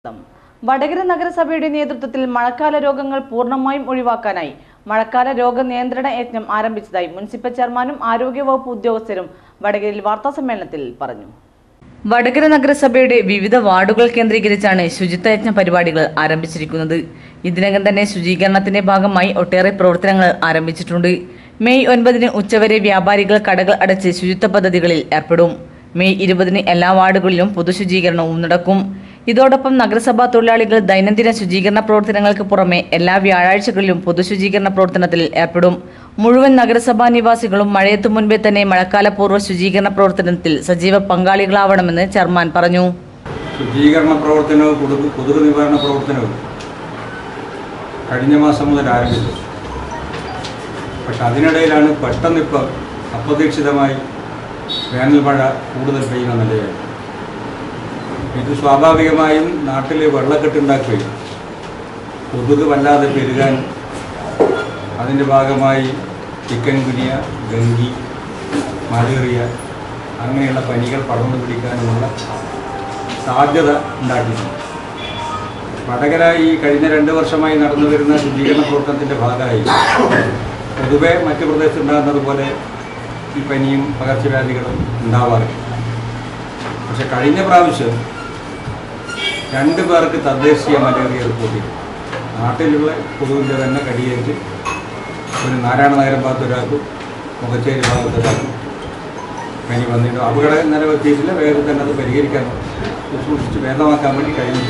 വടകര നഗരസഭയുടെ നേതൃത്വത്തിൽ മഴക്കാല രോഗങ്ങൾ പൂർണ്ണമായും ഒഴിവാക്കാനായി മഴക്കാല രോഗ നിയന്ത്രണ യജ്ഞം ആരംഭിച്ചതായി മുനിസിപ്പൽ ചെയർമാനും ആരോഗ്യവകുപ്പ് ഉദ്യോഗസ്ഥരും വടകരയിൽ വാർത്താസമ്മേളനത്തിൽ പറഞ്ഞു വടകര നഗരസഭയുടെ വിവിധ വാർഡുകൾ കേന്ദ്രീകരിച്ചാണ് ശുചിത്വ യജ്ഞ പരിപാടികൾ ആരംഭിച്ചിരിക്കുന്നത് ഇതിനകം തന്നെ ശുചീകരണത്തിന്റെ ഭാഗമായി ഒട്ടേറെ പ്രവർത്തനങ്ങൾ ആരംഭിച്ചിട്ടുണ്ട് മെയ് ഒൻപതിന് ഉച്ചവരെ വ്യാപാരികൾ കടകൾ അടച്ച് ശുചിത്വ പദ്ധതികളിൽ ഏർപ്പെടും മെയ് ഇരുപതിന് എല്ലാ വാർഡുകളിലും പൊതുശുചീകരണവും നടക്കും ഇതോടൊപ്പം നഗരസഭാ തൊഴിലാളികൾ ദൈനംദിന ശുചീകരണ പ്രവർത്തനങ്ങൾക്ക് പുറമെ എല്ലാ വ്യാഴാഴ്ചകളിലും പൊതുശുചീകരണ പ്രവർത്തനത്തിൽ ഏർപ്പെടും മുഴുവൻ നഗരസഭാ നിവാസികളും മഴയെത്തു മുൻപേ തന്നെ മഴക്കാലപൂർവ്വ ശുചീകരണ പ്രവർത്തനത്തിൽ സജീവ പങ്കാളികളാവണമെന്ന് ചെയർമാൻ പറഞ്ഞു ശുചീകരണ പ്രവർത്തനവും കൊതുക് കൊതുക് നിവാരണ പ്രവർത്തനവും കഴിഞ്ഞ മാസം മുതൽ ആരംഭിച്ചു പക്ഷെ അതിനിടയിലാണ് പെട്ടെന്നിപ്പോൾ അപ്രതീക്ഷിതമായി വേനൽ മഴ കൂടുതൽ പെയ്യുന്ന നിലയായി ഇത് സ്വാഭാവികമായും നാട്ടിൽ വെള്ളക്കെട്ടുണ്ടാക്കുകയും കൊതുക് വല്ലാതെ പെരുകാൻ അതിൻ്റെ ഭാഗമായി ചിക്കൻ ഗുനിയ ഗംഗി മലേറിയ അങ്ങനെയുള്ള പനികൾ പടർന്നു പിടിക്കാനുമുള്ള സാധ്യത ഉണ്ടാക്കിയിട്ടുണ്ട് വടകര ഈ കഴിഞ്ഞ രണ്ട് വർഷമായി നടന്നു വരുന്ന ശുചീകരണ പ്രവർത്തനത്തിൻ്റെ ഭാഗമായി പൊതുവെ മറ്റ് പ്രദേശത്തുണ്ടാകുന്നത് പോലെ ഈ പനിയും പകർച്ചവ്യാധികളും ഉണ്ടാവാറില്ല പക്ഷെ കഴിഞ്ഞ പ്രാവശ്യം രണ്ട് പേർക്ക് തദ്ദേശീയ മലേറിയ റിപ്പോർട്ട് ചെയ്തു നാട്ടിലുള്ള കൊതുവിൻ്റെ തന്നെ കടിയേറ്റ് ഒരു നാരായണ നഗരം ഭാഗത്ത് ഒരാൾക്കും മുഖച്ചേരി ഭാഗത്ത് ഒരാൾക്കും പനി വന്നിട്ട് അപകടം നിലവെത്തിയിട്ടില്ല വേഗം തന്നെ അത് പരിഹരിക്കാൻ സൂക്ഷിച്ച് ഭേദമാക്കാൻ വേണ്ടി കഴിഞ്ഞു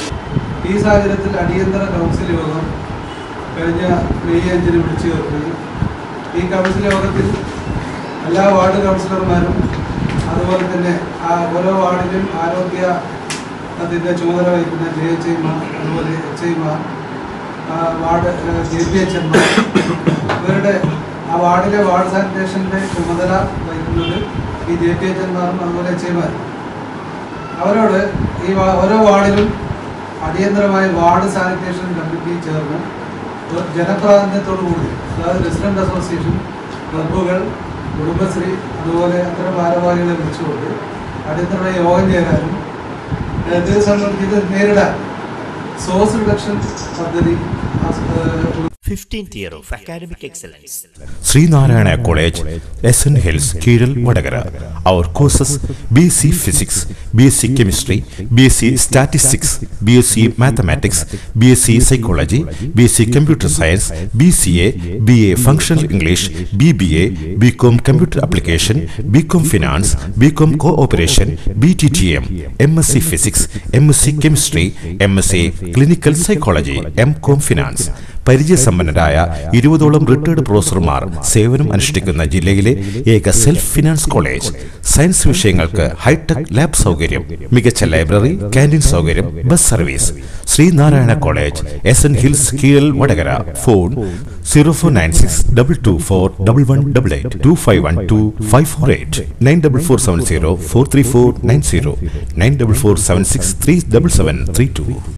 ഈ സാഹചര്യത്തിൽ അടിയന്തര കൗൺസിൽ യോഗം കഴിഞ്ഞ മെയ് അഞ്ചിന് വിളിച്ചു ചേർക്കുകയും ഈ കൗൺസിൽ യോഗത്തിൽ എല്ലാ വാർഡ് കൗൺസിലർമാരും അതുപോലെ തന്നെ ആ ഓരോ വാർഡിലും ആരോഗ്യ അതിൻ്റെ ചുമതല വഹിക്കുന്ന ജെ എച്ച് ഐമാർ അതുപോലെ എച്ച് ഐമാർ വാർഡ് ജെ പി എച്ച് എമാർ ഇവരുടെ ആ വാർഡിലെ വാർഡ് സാനിറ്റേഷൻ്റെ ചുമതല വഹിക്കുന്നത് ഈ ജെ പി എച്ച് എമാരും അതുപോലെ എച്ച് ഐമാരും അവരോട് ഈ വാ- ഓരോ വാർഡിലും അടിയന്തരമായി വാർഡ് സാനിറ്റേഷൻ കമ്മിറ്റി ചേർന്ന് ഒരു ജനപ്രാതിനിധ്യത്തോടു കൂടി അതായത് റെസിഡന്റ് അസോസിയേഷൻ ക്ലബ്ബുകൾ കുടുംബശ്രീ അതുപോലെ അത്തരം ഭാരവാഹികളെ വിളിച്ചുകൊണ്ട് അടിയന്തരമായി യോഗം ചേരാനും ഇത് സംബന്ധിച്ച് ഇത് നേരിടാൻ സോഴ്സ് റിഡക്ഷൻ പദ്ധതി ആസ്- ഏഹ് 15th year of academic excellence. Sreenarayana college S N hills Keezhal Vadakara our courses B S C physics B S C chemistry B S C statistics B S C mathematics B S C psychology B S C computer science B C A B A functional English B B A B com computer application B com finance B com cooperation B T T M M S C physics M S C chemistry M S C clinical psychology M com finance പരിചയസമ്പന്നരായ ഇരുപതോളം retired പ്രൊഫസർമാർ സേവനം അനുഷ്ഠിക്കുന്ന ജില്ലയിലെ ഏക self finance college science വിഷയങ്ങൾക്ക് hitech lab സൗകര്യം മികച്ച ലൈബ്രറി ക്യാൻറ്റീൻ സൗകര്യം bus service Sreenarayana college S N hills Keezhal Vadakara phone zero four nine six double two four double one double eight two five one two five four eight nine double four seven zero four three four nine zero nine double four seven six three double seven three to